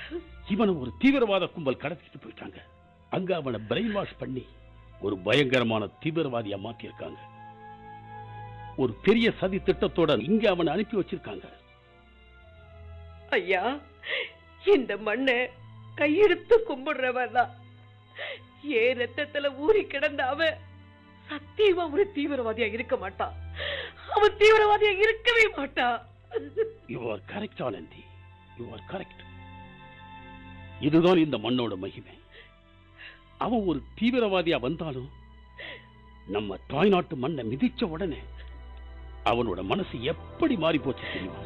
இவனை ஒரு தீவிரவாத கும்பல் கடத்திட்டு போயிட்டாங்க அங்க அவனை பிரெயின் வாஷ் பண்ணி ஒரு பயங்கரமான தீவிரவாதியா மாத்திருக்காங்க ஒரு பெரிய சதி திட்டத்தோட இங்க அவனை அனுப்பி வச்சிருக்காங்க ஐயா இந்த மண்ணை கையெடுத்து கும்பிடுறவன் தான் ஏன் ரத்தத்துல ஊறி கிடந்த அவன் சத்தியமா ஒரு தீவிரவாதியா இருக்க மாட்டான் அவன் தீவிரவாதியா இருக்கவே மாட்டான் you are correct Anandhi you are correct இதுதான் இந்த மண்ணோட மகிமை அவன் ஒரு தீவிரவாதியா வந்தாலும் நம்ம தாய்நாட்டு மண்ணை மிதிச்ச உடனே அவனோட மனசு எப்படி மாறி போச்சு தெரியுமா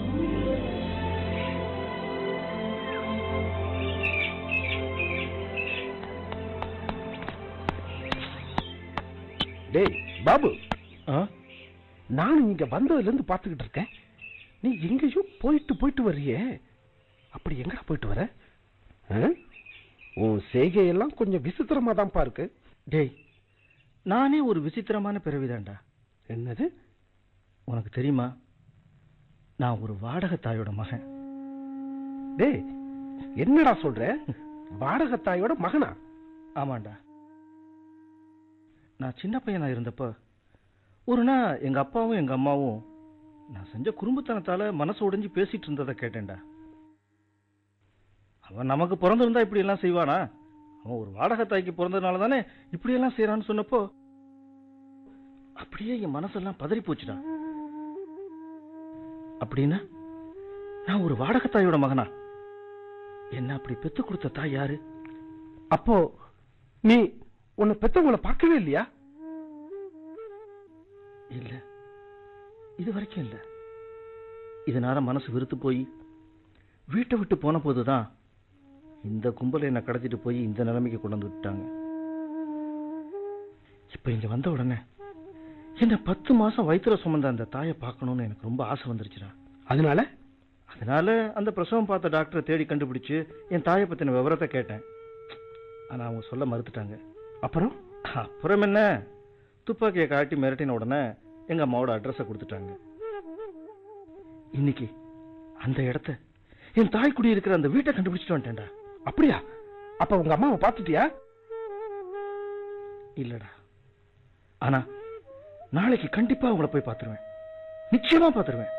டேய் பாபு நான் இங்க வந்ததுல இருந்து பாத்துக்கிட்டு இருக்கேன் நீ எங்கேயோ போயிட்டு போயிட்டு வர்றியே அப்படி எங்கடா போயிட்டு வர ஆ? உன் செய்கையெல்லாம் கொஞ்சம் விசித்திரமா தான்ப்பா இருக்கு டேய் நானே ஒரு விசித்திரமான பிறவிதான்டா என்னது உனக்கு தெரியுமா நான் ஒரு வாடகை தாயோட மகன் டேய் என்னடா சொல்ற வாடகத்தாயோட மகனா ஆமாண்டா நான் சின்ன பையனா இருந்தப்ப ஒரு நாள் எங்க அப்பாவும் எங்க அம்மாவும் நான் செஞ்ச குறும்புத்தனத்தால மனசு உடைஞ்சு பேசிட்டு இருந்ததை கேட்டேன்டா அவன் நமக்கு பிறந்திருந்தா இப்படி எல்லாம் செய்வானா அவன் ஒரு வாடகை தாய்க்கு பிறந்ததுனால தானே இப்படி எல்லாம் செய்யறான்னு சொன்னப்போ அப்படியே என் மனசெல்லாம் பதறி போச்சுடா அப்படின்னா நான் ஒரு வாடகை தாயோட மகனா என்ன அப்படி பெத்து கொடுத்த தாய் யாரு அப்போ நீ உன்னை பெத்தவங்கள பார்க்கவே இல்லையா இல்ல இது வரைக்கும் இல்ல இதனால மனசு வெறுத்து போய் வீட்டை விட்டு போன போதுதான் இந்த கும்பலை என்னை கடத்திட்டு போய் இந்த நிலைமைக்கு கொண்டு வந்து விட்டாங்க இப்ப இங்க வந்த உடனே என்ன பத்து மாசம் வயித்துல சுமந்த அந்த தாயை பார்க்கணும்னு எனக்கு ரொம்ப ஆசை வந்துருச்சுடா அதனால அதனால அந்த பிரசவம் பார்த்த டாக்டரை தேடி கண்டுபிடிச்சு என் தாயை பத்தின விவரத்தை கேட்டேன் ஆனா அவங்க சொல்ல மறுத்துட்டாங்க அப்புறம் அப்புறம் என்ன துப்பாக்கியை காட்டி மிரட்டின உடனே எங்க அம்மாவோட அட்ரஸை கொடுத்துட்டாங்க இன்னைக்கு அந்த இடத்த என் தாய் குடி இருக்கிற அந்த வீட்டை கண்டுபிடிச்சிட்டு வந்துட்டேன்டா அப்படியா அப்ப உங்க அம்மாவை பார்த்துட்டியா இல்லடா ஆனா நாளைக்கு கண்டிப்பா அவங்கள போய் பார்த்துருவேன் நிச்சயமா பார்த்துருவேன்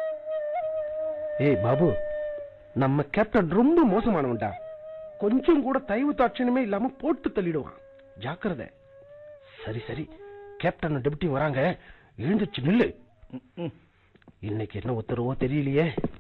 ஏய் பாபு நம்ம கேப்டன் ரொம்ப மோசமானவன்டா கொஞ்சம் கூட தயவு தாட்சணமே இல்லாம போட்டு தள்ளிடுவான் ஜாக்கிரதை சரி சரி கேப்டன் டெபுட்டி வராங்க எழுந்துச்சு நில்லு ம், ம். இன்னைக்கு என்ன உத்தரவோ தெரியலையே